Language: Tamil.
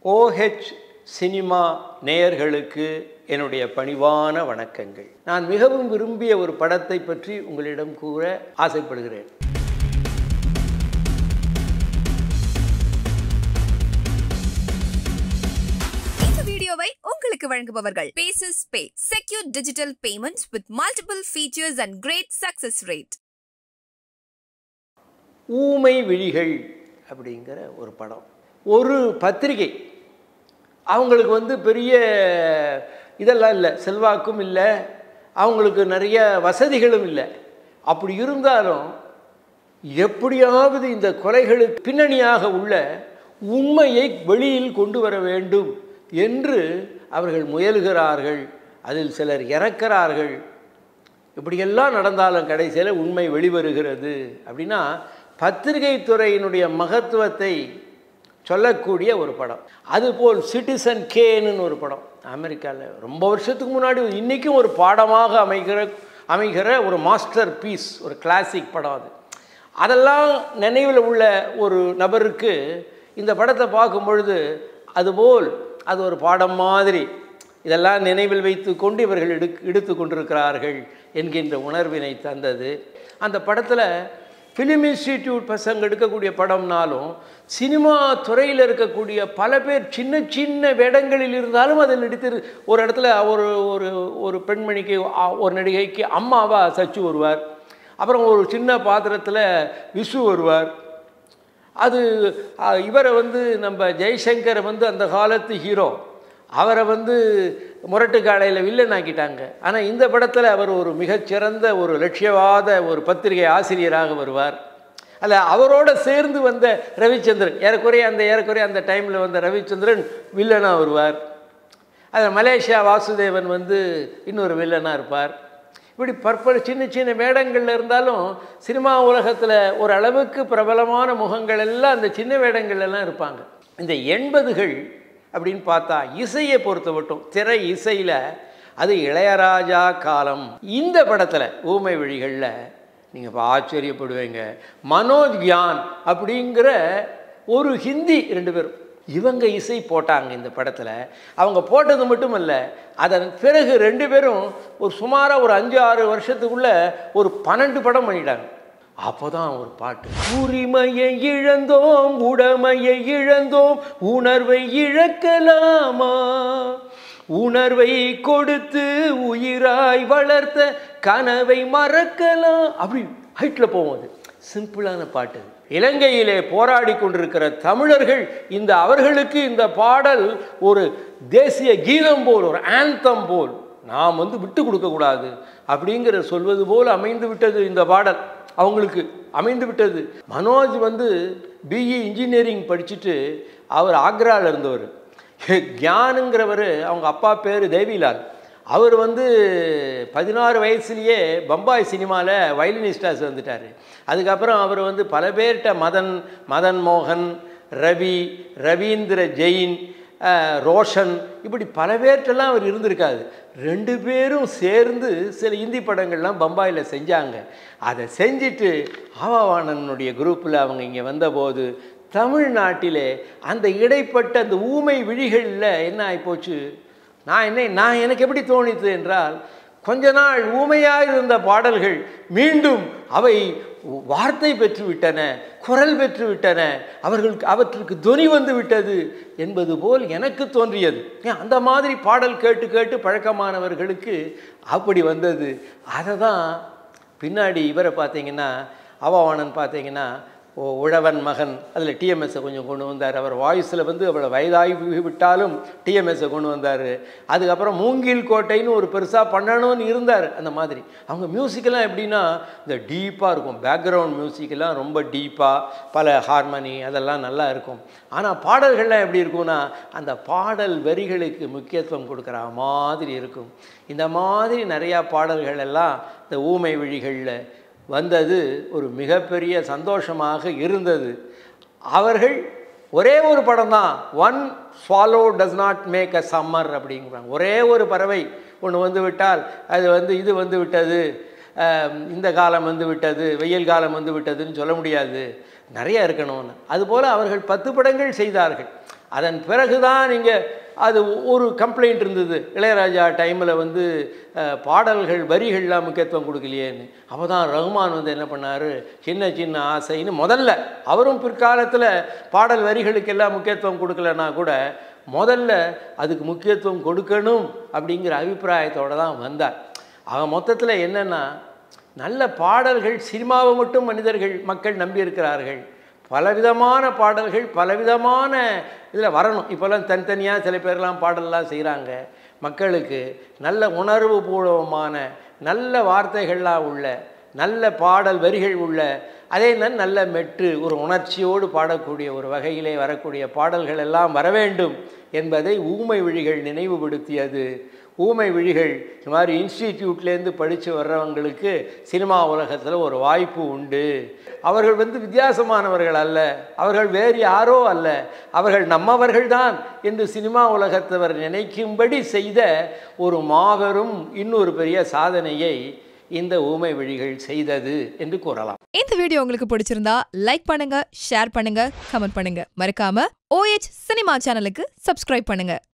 ஓஹெச் சினிமா நேயர்களுக்கு என்னுடைய பணிவான வணக்கங்கள் நான் மிகவும் விரும்பிய ஒரு படத்தை பற்றி உங்களிடம் கூற ஆசைப்படுகிறேன் இந்த வீடியோவை உங்களுக்கு வழங்குபவர்கள் பேசஸ் pay secure digital payments with multiple features and great success rate ஊமை விழிகள் அப்படிங்கிற ஒரு படம் ஒரு பத்திரிகை அவங்களுக்கு வந்து பெரிய இதெல்லாம் இல்லை செல்வாக்கும் இல்லை அவங்களுக்கு நிறைய வசதிகளும் இல்லை அப்படி இருந்தாலும் எப்படியாவது இந்த கொலைகளுக்கு பின்னணியாக உள்ள உண்மையை வெளியில் கொண்டு வர வேண்டும் என்று அவர்கள் முயல்கிறார்கள் அதில் சிலர் இறக்கிறார்கள் இப்படியெல்லாம் நடந்தாலும் கடைசியில் உண்மை வெளிவருகிறது அப்படின்னா பத்திரிகை துறையினுடைய மகத்துவத்தை சொல்லக்கூடிய ஒரு படம் அதுபோல் சிட்டிசன் கேன்னு ஒரு படம் அமெரிக்காவில் ரொம்ப வருஷத்துக்கு முன்னாடி இன்றைக்கும் ஒரு பாடமாக அமைகிற அமைகிற ஒரு மாஸ்டர் பீஸ் ஒரு கிளாசிக் படம் அது அதெல்லாம் நினைவில் உள்ள ஒரு நபருக்கு இந்த படத்தை பார்க்கும் பொழுது அதுபோல் அது ஒரு பாடம் மாதிரி இதெல்லாம் நினைவில் வைத்து கொண்டு இவர்கள் எடு எடுத்து கொண்டிருக்கிறார்கள் என்கின்ற உணர்வினை தந்தது அந்த படத்தில் ஃபிலிம் இன்ஸ்டிடியூட் பசங்க எடுக்கக்கூடிய படம்னாலும் சினிமா துறையில் இருக்கக்கூடிய பல பேர் சின்ன சின்ன வேடங்களில் இருந்தாலும் அதில் நடித்து ஒரு இடத்துல ஒரு ஒரு ஒரு பெண்மணிக்கு அ- ஒரு நடிகைக்கு அம்மாவா சச்சு வருவார் அப்புறம் ஒரு சின்ன பாத்திரத்தில் விசு வருவார் அது அ, இவரை வந்து நம்ம ஜெய்சங்கரை வந்து அந்த காலத்து ஹீரோ அவரை வந்து முரட்டு காலையில் வில்லன் ஆக்கிட்டாங்க ஆனால் இந்த படத்தில் அவர் ஒரு மிகச்சிறந்த ஒரு லட்சியவாத ஒரு பத்திரிகை ஆசிரியராக வருவார் அல்ல அவரோட சேர்ந்து வந்த ரவிச்சந்திரன் ஏறக்குறைய அந்த ஏறக்குறைய அந்த டைமில் வந்த ரவிச்சந்திரன் வில்லனாக வருவார் அதில் மலேசியா வாசுதேவன் வந்து இன்னொரு வில்லனாக இருப்பார் இப்படி பற்பல சின்ன சின்ன வேடங்களில் இருந்தாலும் சினிமா உலகத்தில் ஒரு அளவுக்கு பிரபலமான முகங்கள் எல்லாம் அந்த சின்ன வேடங்கள்ல எல்லாம் இருப்பாங்க இந்த எண்பதுகள் அப்படின்னு பார்த்தா இசையை பொறுத்த மட்டும் திரை இசையில் அது இளையராஜா காலம் இந்த படத்தில் ஊமை வழிகளில் நீங்கள் இப்போ ஆச்சரியப்படுவீங்க மனோஜ் கியான் அப்படிங்கிற ஒரு ஹிந்தி ரெண்டு பேரும் இவங்க இசை போட்டாங்க இந்த படத்தில் அவங்க போட்டது மட்டும் இல்லை அதன் பிறகு ரெண்டு பேரும் ஒரு சுமாராக ஒரு அஞ்சு ஆறு வருஷத்துக்குள்ள ஒரு பன்னெண்டு படம் பண்ணிட்டாங்க அப்போதான் ஒரு பாட்டு உரிமையை இழந்தோம் உடமையை இழந்தோம் உணர்வை இழக்கலாமா உணர்வை கொடுத்து உயிராய் வளர்த்த கனவை மறக்கலாம் அப்படி ஹைட்டில் போகும் அது சிம்பிளான பாட்டு அது. இலங்கையிலே போராடி கொண்டிருக்கிற தமிழர்கள் இந்த அவர்களுக்கு இந்த பாடல் ஒரு தேசிய கீதம் போல் ஒரு ஆந்தம் போல் நாம் வந்து விட்டு கொடுக்கக்கூடாது அப்படிங்கிற சொல்வது போல் அமைந்து விட்டது இந்த பாடல் அவங்களுக்கு அமைந்து விட்டது மனோஜ் வந்து பிஇ இன்ஜினியரிங் படிச்சுட்டு அவர் ஆக்ராவில் இருந்தவர் கியானுங்கிறவர் அவங்க அப்பா பேர் தேவிலால் அவர் வந்து பதினாறு வயசுலேயே பம்பாய் சினிமாவில் வயலினிஸ்டாக சேர்ந்துட்டார் அதுக்கப்புறம் அவர் வந்து பல பேர்கிட்ட மதன் மதன் மோகன் ரவி ரவீந்திர ஜெயின் அஹ், ரோஷன் இப்படி பல பேர்கிட்டலாம் அவர் இருந்திருக்காது ரெண்டு பேரும் சேர்ந்து சில இந்தி படங்கள்லாம் பம்பாயில் செஞ்சாங்க அதை செஞ்சுட்டு ஆவாவானனுடைய குரூப்பில் அவங்க இங்கே வந்தபோது தமிழ்நாட்டிலே அந்த இடைப்பட்ட அந்த ஊமை விழிகளில் என்ன ஆகிப்போச்சு நான் என்ன நான் எனக்கு எப்படி தோணித்து என்றால் கொஞ்ச நாள் ஊமையாக இருந்த பாடல்கள் மீண்டும் அவை வார்த்தை பெற்று விட்டன குரல் பெற்று விட்டன அவர்களுக்கு அவற்றுக்கு துணி வந்து விட்டது என்பது போல் எனக்கு தோன்றியது ஏன் அந்த மாதிரி பாடல் கேட்டு கேட்டு பழக்கமானவர்களுக்கு அப்படி வந்தது அதை தான் பின்னாடி இவரை பார்த்தீங்கன்னா அவாவானன் பார்த்தீங்கன்னா ஓ உழவன் மகன் அதில் டிஎம்எஸ்ஸை கொஞ்சம் கொண்டு வந்தார் அவர் வாய்ஸில் வந்து அவ்வளோ வயதாகி விட்டாலும் டிஎம்எஸ்ஸை கொண்டு வந்தார் அதுக்கப்புறம் மூங்கில் கோட்டைன்னு ஒரு பெருசாக பண்ணணும்னு இருந்தார் அந்த மாதிரி அவங்க மியூசிக்கெல்லாம் எப்படின்னா இந்த டீப்பாக இருக்கும் பேக்ரவுண்ட் மியூசிக்கெல்லாம் ரொம்ப டீப்பாக பல ஹார்மனி அதெல்லாம் நல்லா இருக்கும் ஆனால் பாடல்கள்லாம் எப்படி இருக்கும்னா அந்த பாடல் வரிகளுக்கு முக்கியத்துவம் கொடுக்குற மாதிரி இருக்கும் இந்த மாதிரி நிறையா பாடல்கள் எல்லாம் இந்த ஊமை விழிகளில் வந்தது ஒரு மிகப்பெரிய சந்தோஷமாக இருந்தது அவர்கள் ஒரே ஒரு படம் தான் one swallow does not make a summer அப்படிங்கிறாங்க ஒரே ஒரு பறவை ஒன்று வந்து விட்டால் அது வந்து இது வந்து விட்டது அஹ், இந்த காலம் வந்து விட்டது வெயில் காலம் வந்து விட்டதுன்னு சொல்ல முடியாது நிறைய இருக்கணும்னு அதுபோல் அவர்கள் பத்து படங்கள் செய்தார்கள் அதன் பிறகு தான் நீங்கள் அது ஒரு கம்ப்ளைண்ட் இருந்தது இளையராஜா டைமில் வந்து அஹ், பாடல்கள் வரிகள்லாம் முக்கியத்துவம் கொடுக்கலையேன்னு அப்போ தான் ரஹ்மான் வந்து என்ன பண்ணார் சின்ன சின்ன ஆசைன்னு முதல்ல அவரும் பிற்காலத்தில் பாடல் வரிகளுக்கெல்லாம் முக்கியத்துவம் கொடுக்கலன்னா கூட முதல்ல அதுக்கு முக்கியத்துவம் கொடுக்கணும் அப்படிங்கிற அபிப்பிராயத்தோடு தான் வந்தார் ஆக மொத்தத்தில் என்னென்னா நல்ல பாடல்கள் சினிமாவை மட்டும் மனிதர்கள் மக்கள் நம்பி இருக்கிறார்கள் பலவிதமான பாடல்கள் பலவிதமான இதில் வரணும் இப்போல்லாம் தனித்தனியாக சில பேர்லாம் பாடல்லாம் செய்கிறாங்க மக்களுக்கு நல்ல உணர்வு பூர்வமான நல்ல வார்த்தைகள்லாம் உள்ள நல்ல பாடல் வரிகள் உள்ள அதே நேரம் நல்ல மெட்டு ஒரு உணர்ச்சியோடு பாடக்கூடிய ஒரு வகையிலே வரக்கூடிய பாடல்கள் எல்லாம் வர வேண்டும் என்பதை ஊமை விழிகள் நினைவுபடுத்தியது ஊமை விழிகள் இந்த மாதிரி இன்ஸ்டிடியூட்லேருந்து படித்து வர்றவங்களுக்கு சினிமா உலகத்தில் ஒரு வாய்ப்பு உண்டு அவர்கள் வந்து வித்தியாசமானவர்கள் அல்ல அவர்கள் வேறு யாரோ அல்ல அவர்கள் நம்மவர்கள்தான் என்று சினிமா உலகத்தவர் நினைக்கும்படி செய்த ஒரு மாபெரும் இன்னொரு பெரிய சாதனையை இந்த ஊமை விழிகள் செய்தது என்று கூறலாம் இந்த வீடியோ உங்களுக்கு பிடிச்சிருந்தா லைக் பண்ணுங்க ஷேர் பண்ணுங்க கமெண்ட் பண்ணுங்க மறக்காம OH சினிமா சேனலுக்கு சப்ஸ்கிரைப் பண்ணுங்க